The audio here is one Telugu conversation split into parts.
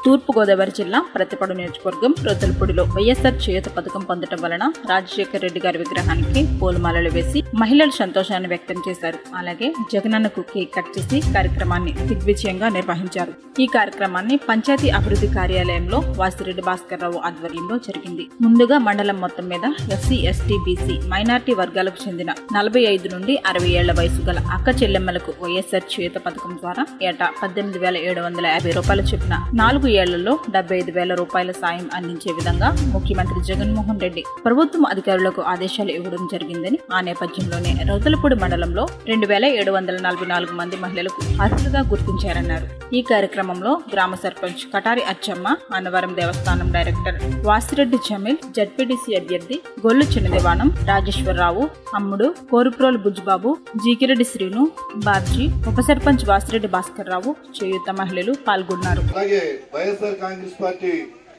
తూర్పుగోదావరి జిల్లా ప్రతిపడు నియోజకవర్గం రొద్దలపూడిలో వైఎస్ఆర్ చేయూత పథకం పొందడం వలన రాజశేఖర్ రెడ్డి గారి విగ్రహానికి పూలమాలలు వేసి మహిళలు సంతోషాన్ని వ్యక్తం చేశారు అలాగే జగనన్నకు కేక్ కట్ చేసి కార్యక్రమాన్ని దిగ్విజయంగా నిర్వహించారు ఈ కార్యక్రమాన్ని పంచాయతీ అభివృద్ధి కార్యాలయంలో వాసిరెడ్డి భాస్కర్ రావు ఆధ్వర్యంలో జరిగింది ముందుగా మండలం మొత్తం మీద ఎస్సీ ఎస్టీ బీసీ మైనార్టీ వర్గాలకు చెందిన నలభై ఐదు నుండి అరవై ఏళ్ల వయసు గల అక్క చెల్లెమ్మలకు వైఎస్ఆర్ చేయూత పథకం ద్వారా ఏటా పద్దెనిమిది వేల ఏడు వందల యాభై రూపాయల చొప్పున నాలుగు ఏళ్లలో డెబ్బై ఐదు వేల రూపాయల సాయం అందించే విధంగా ముఖ్యమంత్రి జగన్మోహన్ రెడ్డి ప్రభుత్వం అధికారులకు ఆదేశాలు ఇవ్వడం జరిగిందని ఆ నేపథ్యంలోనే రౌతలపూడి మండలంలో రెండు వేల ఏడు వందల నలభై నాలుగు మంది మహిళలకు అర్హులుగా గుర్తించారన్నారు ఈ కార్యక్రమంలో గ్రామ సర్పంచ్ కటారి అచ్చమ్మ అన్నవరం దేవస్థానం డైరెక్టర్ వాసిరెడ్డి జమీల్ జడ్పీటీసీ అభ్యర్థి గొల్లు చిన్నదివాణం రాజేశ్వరరావు అమ్ముడు కోరుప్రోలు బుజ్జిబాబు జీకిరెడ్డి శ్రీను బాబ్జీ ఉప సర్పంచ్ వాసిరెడ్డి భాస్కర్ రావు చేయూత మహిళలు పాల్గొన్నారు అలాగే వైఎస్ఆర్ కాంగ్రెస్ పార్టీ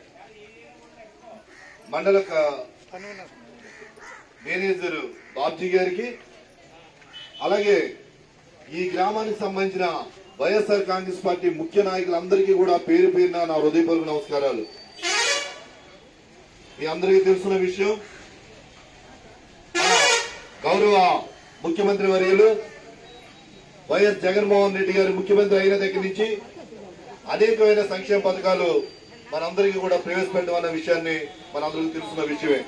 మండల క- మేనేజర్ బాబ్జీ గారికి అలాగే ఈ గ్రామానికి సంబంధించిన వైఎస్ఆర్ కాంగ్రెస్ పార్టీ ముఖ్య నాయకులందరికీ కూడా పేరు పేరున నా హృదయపూర్వక నమస్కారాలు మీ అందరికీ తెలుసున్న విషయం మన గౌరవ ముఖ్యమంత్రి వర్యులు వైఎస్ జగన్మోహన్ రెడ్డి గారు ముఖ్యమంత్రి అయిన దగ్గర నుంచి అనేకమైన సంక్షేమ పథకాలు మనందరికీ కూడా ప్రవేశపెట్టడం అన్న విషయాన్ని మనందరికీ తెలుసున్న విషయమే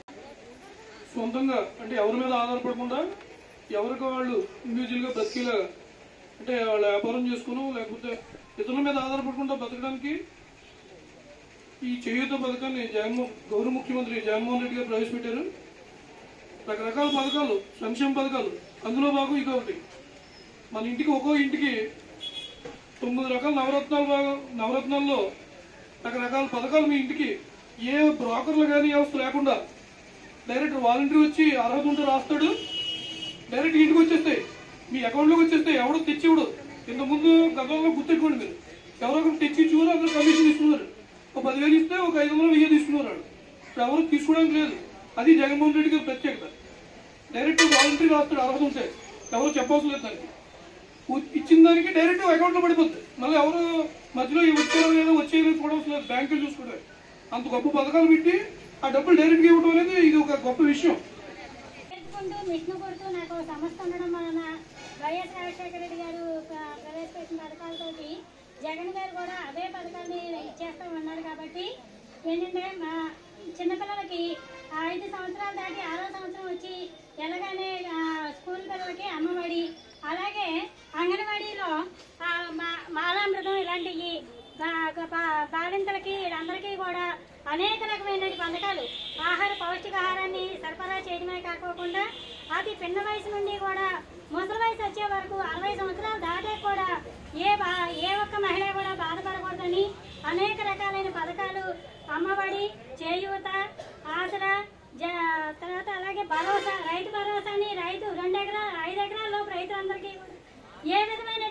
సొంతంగా అంటే ఎవరి మీద ఆధారపడకుండా ఎవరికి వాళ్ళు ఇండివిజువల్ గా బ్రతికేలా అంటే వాళ్ళ వ్యాపారం చేసుకుని లేకపోతే ఇతరుల మీద ఆధారపడకుండా బతకడానికి ఈ చేయూత పథకాన్ని జగన్మోహన్ గౌరవ ముఖ్యమంత్రి జగన్మోహన్ రెడ్డి గారు ప్రవేశపెట్టారు రకరకాల పథకాలు సంక్షేమ పథకాలు అందులో భాగం ఇది ఒకటి మన ఇంటికి ఒక్కో ఇంటికి తొమ్మిది రకాల నవరత్నాలు భాగం నవరత్నాల్లో రకరకాల పథకాలు మీ ఇంటికి ఏ బ్రోకర్లు కానీ వ్యవస్థ లేకుండా డైరెక్ట్ వాలంటీర్ వచ్చి అర్హత ఉంటే రాస్తాడు డైరెక్ట్ ఇంటికి వచ్చేస్తాయి మీ అకౌంట్లోకి వచ్చేస్తాయి ఎవడో తెచ్చి ఇవ్వడు ఇంత ముందు గతంలో గుర్తెట్టుకోండి మీరు ఎవరో ఒకరు తెచ్చి ఇచ్చుకుని అందరూ కమిషన్ తీసుకున్నారు ఒక పదివేలు ఇస్తే ఒక ఐదు వందలు వెయ్యి తీసుకున్నారు వాళ్ళు. ఇప్పుడు ఎవరు తీసుకోవడానికి లేదు అది జగన్మోహన్ రెడ్డి గారి ప్రత్యేకత డైరెక్ట్ వాలంటీర్ రాస్తాడు అర్హత ఉంటే ఎవరు చెప్పవలసిన లేదు దానికి ఉ- ఇచ్చిన దానికి డైరెక్ట్ అకౌంట్ లో పడిపోతుంది మళ్ళీ ఎవరు మధ్యలో ఈ వచ్చారో లేదో వచ్చేది చూడవలసిన లేదు బ్యాంకులు చూసుకుంటారు అంత గొప్ప పథకాలు పెట్టి ఆ డబ్బులు డైరెక్ట్ గా ఇవ్వడం అనేది ఇది ఒక గొప్ప విషయం చేసుకుంటూ మిషన్ కొడుతూ నాకు ఒక సంస్థ ఉండడం వలన వైఎస్ రాజశేఖర రెడ్డి గారు ప్ర- ప్రవేశపెట్టిన పథకాలతోటి జగన్ గారు కూడా అదే పథకాన్ని ఇచ్చేస్తా ఉన్నారు కాబట్టి ఏంటంటే మా చిన్నపిల్లలకి ఐదు సంవత్సరాలు దాటి ఆరో సంవత్సరం వచ్చి ఎలాగానే ఆ, స్కూల్ పిల్లలకి అమ్మఒడి అలాగే అంగన్వాడీలో ఆ, మా- మాలామృతం ఇలాంటివి బా- బా- బాలింతలకి వీళ్ళందరికీ కూడా అనేక రకమైన పథకాలు ఆహార పౌష్టికాహారాన్ని సరఫరా చేయడమే కాకోకుండా అతి పిన్న వయసు నుండి కూడా ముసలి వయసు వచ్చే వరకు అరవై సంవత్సరాలు దాటే కూడా ఏ బా ఏ ఒక్క మహిళ కూడా బాధపడకూడదని అనేక రకాలైన పథకాలు అమ్మఒడి చేయూత ఆసరా జ తర్వాత అలాగే భరోసా రైతు భరోసాని రైతు రెండు ఎకరాలు ఐదు ఎకరాల లోపు రైతులందరికీ కూడా ఏ విధమైన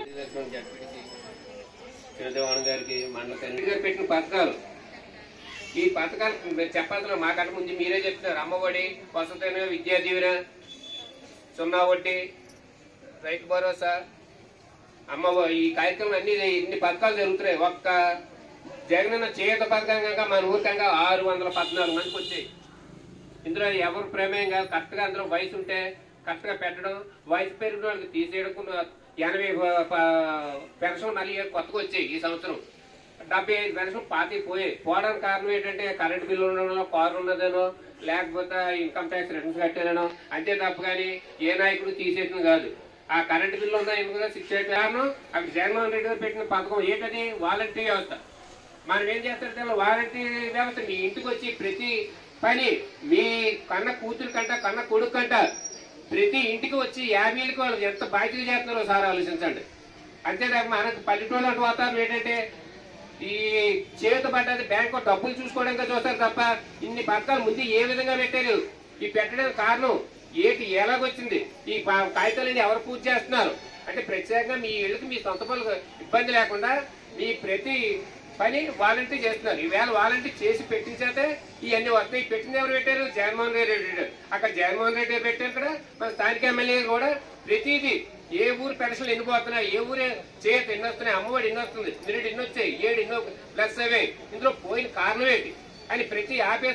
చిరదేవాణి గారికి మండల కన్వీనర్ గారు పెట్టిన పథకాలు ఈ పథకాలు చెప్పాల్సిన మాకంటే ముందు మీరే చెప్తున్నారు అమ్మఒడి వసతిన విద్యా దీవెన సున్నా వడ్డీ రైతు భరోసా అమ్మ ఈ కార్యక్రమం అన్ని ఇన్ని పథకాలు జరుగుతున్నాయి ఒక్క జగనన్న చేత పథకం కనుక మన ఊరికంగా ఆరు వందల పద్నాలుగు మందికి వచ్చాయి ఇందులో ఎవరు ప్రమేయం కాదు కరెక్ట్గా అందరూ వయసు ఉంటే కరెక్ట్గా పెట్టడం వయసు పెరిగిన వాళ్ళకి తీసేయడం కొన్ని ఎనభై ప- ప- పెన్షన్ మళ్ళీ కొత్తగా వచ్చాయి ఈ సంవత్సరం డెబ్బై ఐదు పెన్షన్ పాతి పోయాయి పోవడానికి కారణం ఏంటంటే కరెంట్ బిల్లు ఉండడంలో కారు ఉన్నదనో లేకపోతే ఇన్కమ్ ట్యాక్స్ రిటర్న్స్ కట్టానో అంతే తప్ప కానీ ఏ నాయకుడు తీసేసింది కాదు ఆ కరెంట్ బిల్లు ఉందా ఎందుకు శిక్ష కారణం అక్కడ జగన్మోహన్ రెడ్డి గారు పెట్టిన పథకం ఏంటది వాలంటీర్ వ్యవస్థ మనం ఏం చేస్తారంటే వాలంటీర్ వ్యవస్థ మీ ఇంటికి వచ్చి ప్రతి పని మీ కన్న కూతురు కంట కన్న కొడుకు కంట ప్రతి ఇంటికి వచ్చి యాభైలకి వాళ్ళు ఎంత బాధ్యత చేస్తున్నారో సార్ ఆలోచించండి అంతేకాక మనకు పల్లెటూళ్ళ వాతావరణం ఏంటంటే ఈ చేతి పడ్డది బ్యాంకు డబ్బులు చూసుకోవడానికి చూస్తారు తప్ప ఇన్ని పథకాలు ముందు ఏ విధంగా పెట్టారు ఈ పెట్టడానికి కారణం ఏంటి ఎలాగొచ్చింది ఈ పా- కాగితాలన్నీ ఎవరు పూజ చేస్తున్నారు అంటే ప్రత్యేకంగా మీ ఇళ్ళకి మీ సొంత పనులకు ఇబ్బంది లేకుండా మీ ప్రతి పని వాలంటీర్ చేస్తున్నారు ఈవేళ వాలంటీర్ చేసి పెట్టించేతే ఇవన్నీ వస్తాయి పెట్టింది ఎవరు పెట్టారు జగన్మోహన్ రెడ్డి పెట్టారు అక్కడ జగన్మోహన్ రెడ్డి గారు పెట్టారు ఇక్కడ మన స్థానిక ఎమ్మెల్యే కూడా ప్రతిదీ ఏ ఊరు పెన్షన్లు ఎన్ని పోతున్నాయి ఏ ఊరే చేతి ఎన్ని వస్తున్నాయి అమ్మఒడి ఎన్ని వస్తుంది మీరు ఎన్ని వచ్చాయి ఏడు ఎన్నో ప్లస్ అవే ఇందులో పోయిన కారణం ఏంటి అని ప్రతి ఆఫీసర్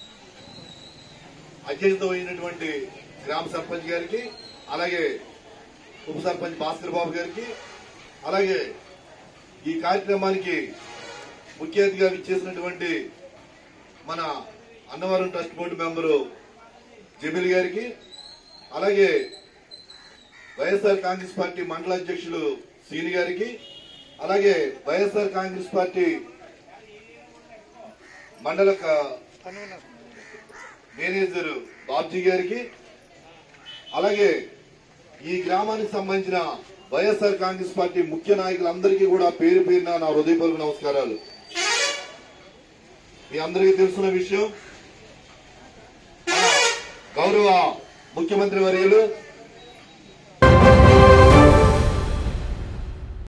అధ్యక్షత వహించినటువంటి గ్రామ సర్పంచ్ గారికి అలాగే ఉప సర్పంచ్ భాస్కర్ బాబు గారికి అలాగే ఈ కార్యక్రమానికి ముఖ్య అతిథిగా ఇచ్చేసినటువంటి మన Annavaram trust board member Jameel గారికి అలాగే వైఎస్ఆర్ కాంగ్రెస్ పార్టీ మండల అధ్యక్షులు సీని గారికి అలాగే వైఎస్ఆర్ కాంగ్రెస్ పార్టీ మండల క- మేనేజర్ బాబ్జీ గారికి అలాగే ఈ గ్రామానికి సంబంధించిన వైఎస్ఆర్ కాంగ్రెస్ పార్టీ ముఖ్య నాయకులందరికీ కూడా పేరు పేరున నా హృదయపూర్వక నమస్కారాలు మీ అందరికీ తెలుసున్న విషయం మన గౌరవ ముఖ్యమంత్రి వర్యులు